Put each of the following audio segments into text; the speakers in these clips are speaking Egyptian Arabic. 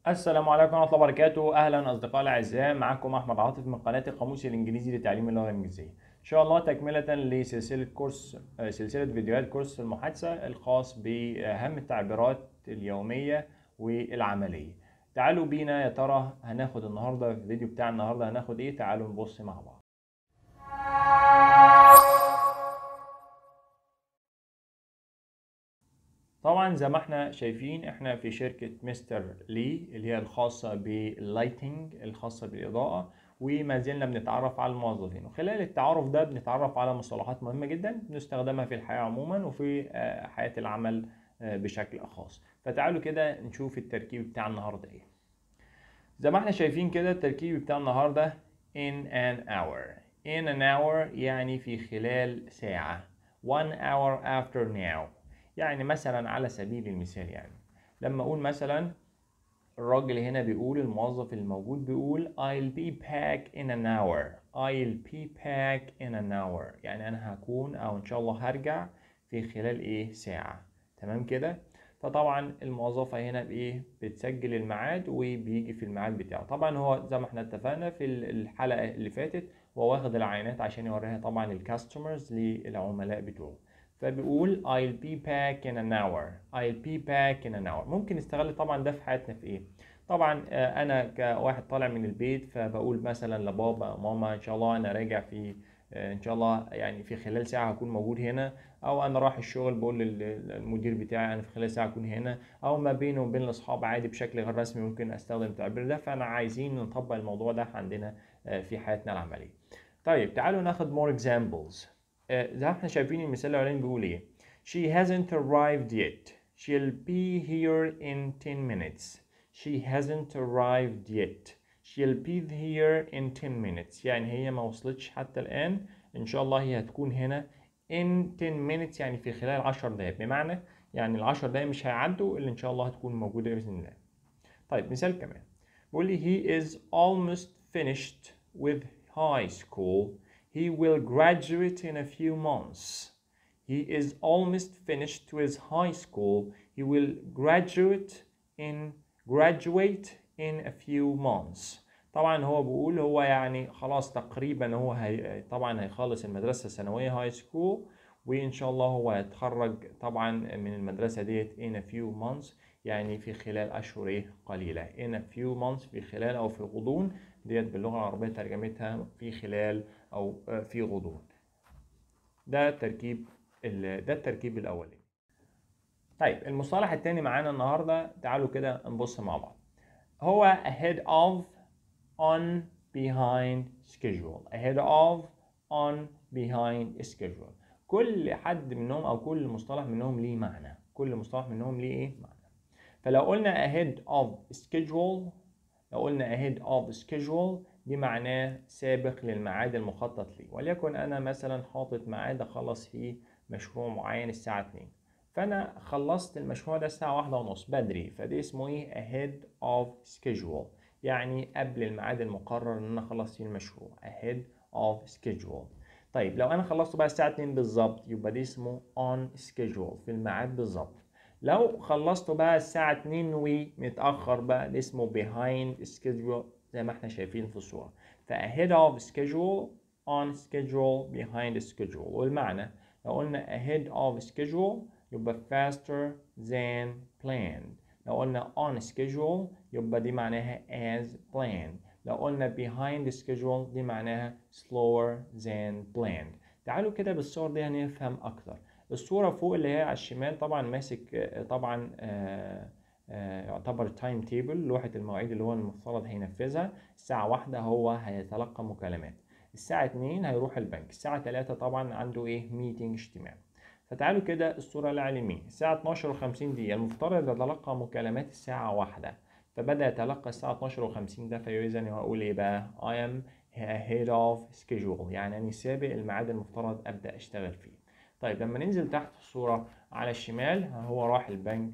السلام عليكم ورحمة الله وبركاته، أهلا أصدقائي الأعزاء، معكم أحمد عاطف من قناة القاموس الإنجليزي لتعليم اللغة الإنجليزية. إن شاء الله تكملة لسلسلة كورس سلسلة فيديوهات كورس المحادثة الخاص بأهم التعبيرات اليومية والعملية. تعالوا بينا يا ترى هناخد النهارده في الفيديو بتاع النهارده هناخد إيه؟ تعالوا نبص مع بعض. طبعا زي ما احنا شايفين احنا في شركة مستر لي اللي هي الخاصة باللايتنج الخاصة بالإضاءة وما زلنا بنتعرف على الموظفين وخلال التعارف ده بنتعرف على مصطلحات مهمة جدا بنستخدمها في الحياة عموما وفي حياة العمل بشكل خاص فتعالوا كده نشوف التركيب بتاع النهاردة ايه زي ما احنا شايفين كده التركيب بتاع النهاردة in an hour in an hour يعني في خلال ساعة one hour after now يعني مثلا على سبيل المثال يعني لما اقول مثلا الراجل هنا بيقول الموظف الموجود بيقول I'll be back in an hour I'll be back in an hour يعني انا هكون او ان شاء الله هرجع في خلال ايه ساعة تمام كده فطبعا الموظفة هنا بايه بتسجل الميعاد وبيجي في الميعاد بتاعه طبعا هو زي ما احنا اتفقنا في الحلقة اللي فاتت هو واخد العينات عشان يوريها طبعا الكاستمرز للعملاء بتوعه فبيقول I'll be back in an hour I'll be back in an hour ممكن نستغل طبعا ده في حياتنا في ايه طبعا انا كواحد طالع من البيت فبقول مثلا لبابا ماما ان شاء الله انا راجع في ان شاء الله يعني في خلال ساعه هكون موجود هنا او انا رايح الشغل بقول للمدير بتاعي انا في خلال ساعه اكون هنا او ما بيني وبين الاصحاب عادي بشكل غير رسمي ممكن استخدم التعبير ده فانا عايزين نطبق الموضوع ده عندنا في حياتنا العمليه طيب تعالوا ناخد more examples زي ما احنا شايفين المثال الاولاني بيقول ايه she hasn't arrived yet she'll be here in 10 minutes she hasn't arrived yet she'll be here in 10 minutes يعني هي ما وصلتش حتى الان ان شاء الله هي هتكون هنا in 10 minutes يعني في خلال 10 دقايق بمعنى يعني ال 10 دقايق مش هيعدوا اللي ان شاء الله هتكون موجوده باذن الله طيب مثال كمان بيقول لي he is almost finished with high school He will graduate in a few months. He is almost finished with high school. He will graduate in graduate in a few months. طبعا هو بيقول هو يعني خلاص تقريبا هو هي طبعا هيخلص المدرسة الثانوية هاي سكول وإن شاء الله هو هيتخرج طبعا من المدرسة ديت in a few months يعني في خلال أشهر قليلة in a few months في خلال أو في غضون ديت باللغة العربية ترجمتها في خلال أو في غضون ده التركيب ده التركيب الأولاني طيب المصطلح التاني معانا النهاردة تعالوا كده نبص مع بعض هو ahead of on behind schedule ahead of on behind schedule كل حد منهم أو كل مصطلح منهم ليه معنى كل مصطلح منهم ليه إيه معنى فلو قلنا ahead of schedule لو قلنا ahead of schedule دي معناه سابق للميعاد المخطط ليه وليكن انا مثلا حاطط ميعاد اخلص فيه مشروع معين الساعة 2 فانا خلصت المشروع ده الساعة واحدة ونص بدري فده اسمه ايه ahead of schedule يعني قبل الميعاد المقرر ان انا اخلص فيه المشروع ahead of schedule طيب لو انا خلصته بقى الساعة 2 بالظبط يبقى ده اسمه on schedule في الميعاد بالظبط لو خلصته بقى الساعة 2 ومتأخر بقى ده اسمه behind schedule زي ما احنا شايفين في الصورة ف ahead of schedule on schedule behind schedule والمعنى لو قلنا ahead of schedule يبقى faster than planned لو قلنا on schedule يبقى دي معناها as planned لو قلنا behind schedule دي معناها slower than planned تعالوا كده بالصور دي هنفهم أكتر الصورة فوق اللي هي على الشمال طبعا ماسك طبعا آه يعتبر تايم تيبل لوحة المواعيد اللي هو المفترض هينفذها الساعة واحدة هو هيتلقى مكالمات الساعة اتنين هيروح البنك الساعة تلاتة طبعا عنده ايه ميتنج اجتماع فتعالوا كده الصورة اللي على اليمين الساعة 12 وخمسين دقيقة المفترض يتلقى مكالمات الساعة واحدة فبدأ يتلقى الساعة 12 وخمسين ده فإذا هقول ايه بقى I am ahead of schedule يعني أنا سابق الميعاد المفترض أبدأ أشتغل فيه طيب لما ننزل تحت الصورة على الشمال هو راح البنك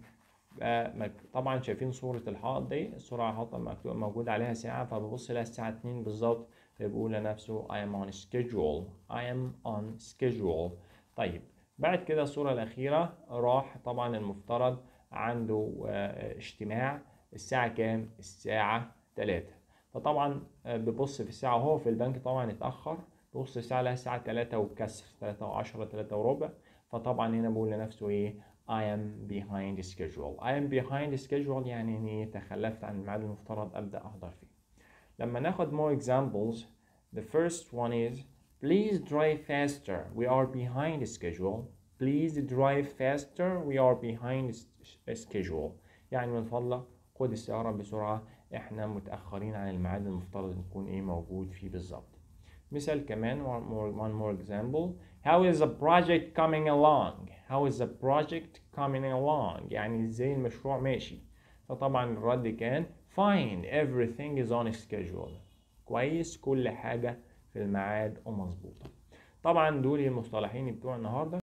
طبعا شايفين صورة الحائط دي الصورة على الحائط مكتوب موجود عليها ساعة فببص لها الساعة 2 بالظبط فبيقول لنفسه I am on schedule I am on schedule طيب بعد كده الصورة الأخيرة راح طبعا المفترض عنده اجتماع الساعة كام الساعة 3 فطبعا آه، ببص في الساعة وهو في البنك طبعا اتأخر ببص الساعة لها الساعة 3 وكسر 3 و10 3 وربع فطبعا هنا بقول لنفسه ايه I am behind schedule I am behind schedule يعني اني تخلفت عن الميعاد المفترض أبدأ أحضر فيه لما ناخد more examples the first one is please drive faster we are behind schedule please drive faster we are behind s- schedule يعني من فضلك خد السيارة بسرعة احنا متأخرين عن الميعاد المفترض نكون ايه موجود فيه بالظبط مثال كمان one more, one more example how is the project coming along how is the project coming along يعني ازاي المشروع ماشي فطبعا الرد كان fine everything is on schedule كويس كل حاجة في الميعاد ومظبوطة طبعا دول المصطلحين بتوع النهاردة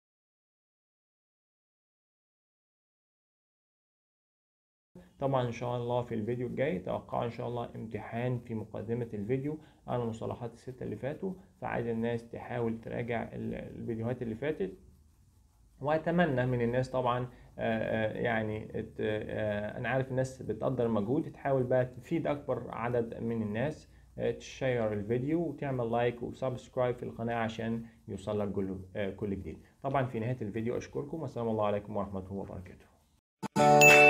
طبعا ان شاء الله في الفيديو الجاي توقعوا ان شاء الله امتحان في مقدمة الفيديو عن المصطلحات الستة اللي فاتوا فعايز الناس تحاول تراجع ال- الفيديوهات اللي فاتت واتمنى من الناس طبعا آه، آه، يعني ات- آه، انا عارف الناس بتقدر المجهود تحاول بقى تفيد اكبر عدد من الناس آه، تشير الفيديو وتعمل لايك وسبسكرايب في القناة عشان يوصل لك كل آه، كل جديد طبعا في نهاية الفيديو اشكركم والسلام الله عليكم ورحمة الله وبركاته